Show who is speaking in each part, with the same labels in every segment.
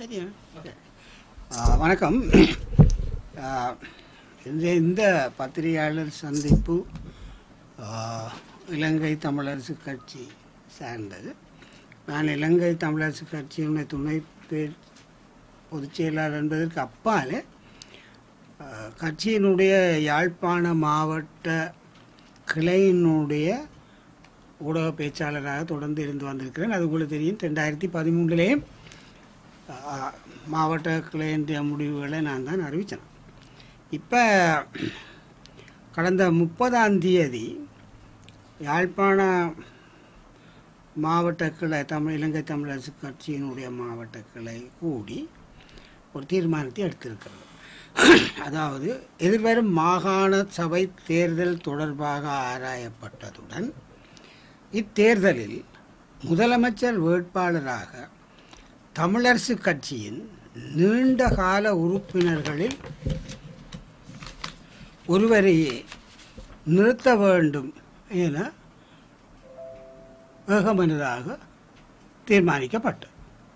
Speaker 1: சரியா ஆ, வணக்கம் ஆ, இந்த இந்த பத்திரிகையாளர் சந்திப்பு ஆ, இலங்கை தமிழரசு கட்சி சார்ந்தது நான் இலங்கை தமிழரசு கட்சியினுடைய துணை பேர் பொதுச் செயலாளர் என்பதற்கு அப்பாலே ஆ, கட்சியினுடைய யாழ்ப்பாண மாவட்ட கிளையினுடைய ஊடக பேச்சாளராக தொடர்ந்து இருந்து வந்திருக்கிறேன் அது உங்களுக்கு தெரியும் ரெண்டாயிரத்தி பதிமூன்றுலேயே மாவட்ட கிளையினுடைய முடிவுகளை நான் தான் அறிவித்தேன் இப்போ கடந்த முப்பதாம் தேதி யாழ்ப்பாண மாவட்ட கிளை தமிழ் இலங்கை தமிழரசு கட்சியினுடைய மாவட்ட கிளை கூடி ஒரு தீர்மானத்தை எடுத்திருக்கிறது அதாவது எதிர்வரும் மாகாண சபை தேர்தல் தொடர்பாக ஆராயப்பட்டதுடன் இத்தேர்தலில் முதலமைச்சர் வேட்பாளராக தமிழரசு கட்சியின் நீண்ட கால உறுப்பினர்களில் ஒருவரையே நிறுத்த வேண்டும் என ஏகமனதாக தீர்மானிக்கப்பட்டது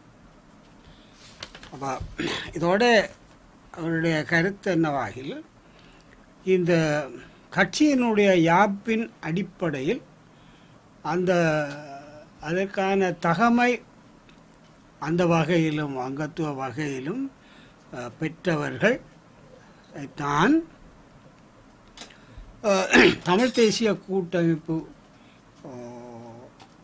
Speaker 1: அப்போ இதோட அவருடைய கருத்து என்னவாகில் இந்த கட்சியினுடைய யாப்பின் அடிப்படையில் அந்த அதற்கான தகமை அந்த வகையிலும் அங்கத்துவ வகையிலும் அஹ், பெற்றவர்கள் தான் அஹ், தமிழ் தேசிய கூட்டமைப்பு அஹ்,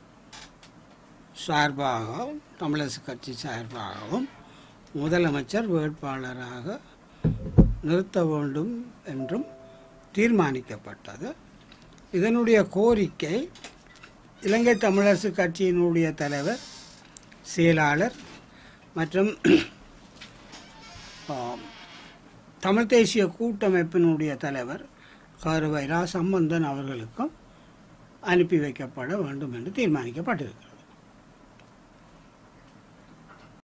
Speaker 1: சார்பாகவும் தமிழரசு கட்சி சார்பாகவும் முதலமைச்சர் வேட்பாளராக நிறுத்த வேண்டும் என்றும் தீர்மானிக்கப்பட்டது இதனுடைய கோரிக்கை இலங்கை தமிழரசு கட்சியினுடைய தலைவர் செயலாளர் மற்றும் ஆம், தமிழ் தேசிய கூட்டமைப்பினுடைய தலைவர் கருவை ரா சம்பந்தன் அவர்களுக்கும் அனுப்பி வைக்கப்பட வேண்டும் என்று தீர்மானிக்கப்பட்டிருக்கிறது